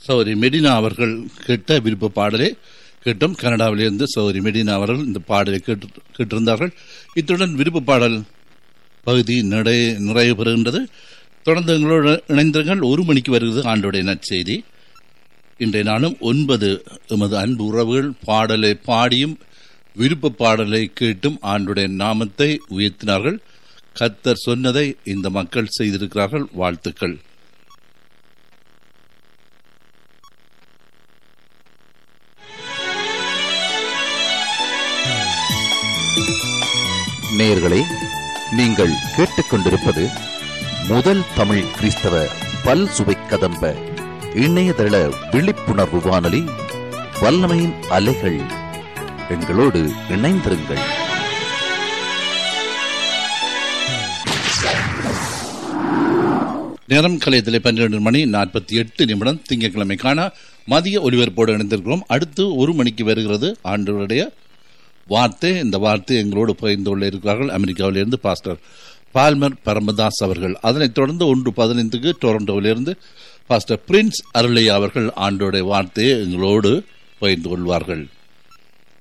சௌரி மெடினா அவர்கள் கேட்ட விருப்ப பாடலை கேட்டோம் கனடாவிலிருந்து சௌரி மெடினா அவர்கள் இந்த பாடலை கேட்டு கேட்டிருந்தார்கள் இத்துடன் விருப்ப பாடல் பகுதி நடை நிறைவு பெறுகின்றது தொடர்ந்து எங்களோடு இணைந்திருங்கள் ஒரு மணிக்கு வருகிறது ஆண்டோடைய நற்செய்தி இன்றைய நாளும் ஒன்பது எமது அன்பு உறவுகள் பாடலை பாடியும் விருப்ப பாடலை கேட்டும் ஆண்டுடைய நாமத்தை உயர்த்தினார்கள் கத்தர் சொன்னதை இந்த மக்கள் செய்திருக்கிறார்கள் வாழ்த்துக்கள் நேயர்களே நீங்கள் கேட்டுக்கொண்டிருப்பது முதல் தமிழ் கிறிஸ்தவ பல் சுவை கதம்ப இணையதள விழிப்புணர்வு வானொலி வல்லமையின் அலைகள் எங்களோடு இணைந்திருங்கள் நேரம் கலையத்திலே பன்னிரண்டு மணி நாற்பத்தி எட்டு நிமிடம் திங்கட்கிழமைக்கான மதிய ஒலிபரப்போடு இணைந்திருக்கிறோம் அடுத்து ஒரு மணிக்கு வருகிறது ஆண்டவருடைய வார்த்தை இந்த வார்த்தை எங்களோடு பகிர்ந்து கொள்ள இருக்கிறார்கள் அமெரிக்காவிலிருந்து பாஸ்டர் பால்மர் பரமதாஸ் அவர்கள் அதனைத் தொடர்ந்து ஒன்று பதினைந்துக்கு டொரண்டோவிலிருந்து பாஸ்டர் பிரின்ஸ் அருளையா அவர்கள் ஆண்டோடைய வார்த்தையை எங்களோடு பகிர்ந்து கொள்வார்கள்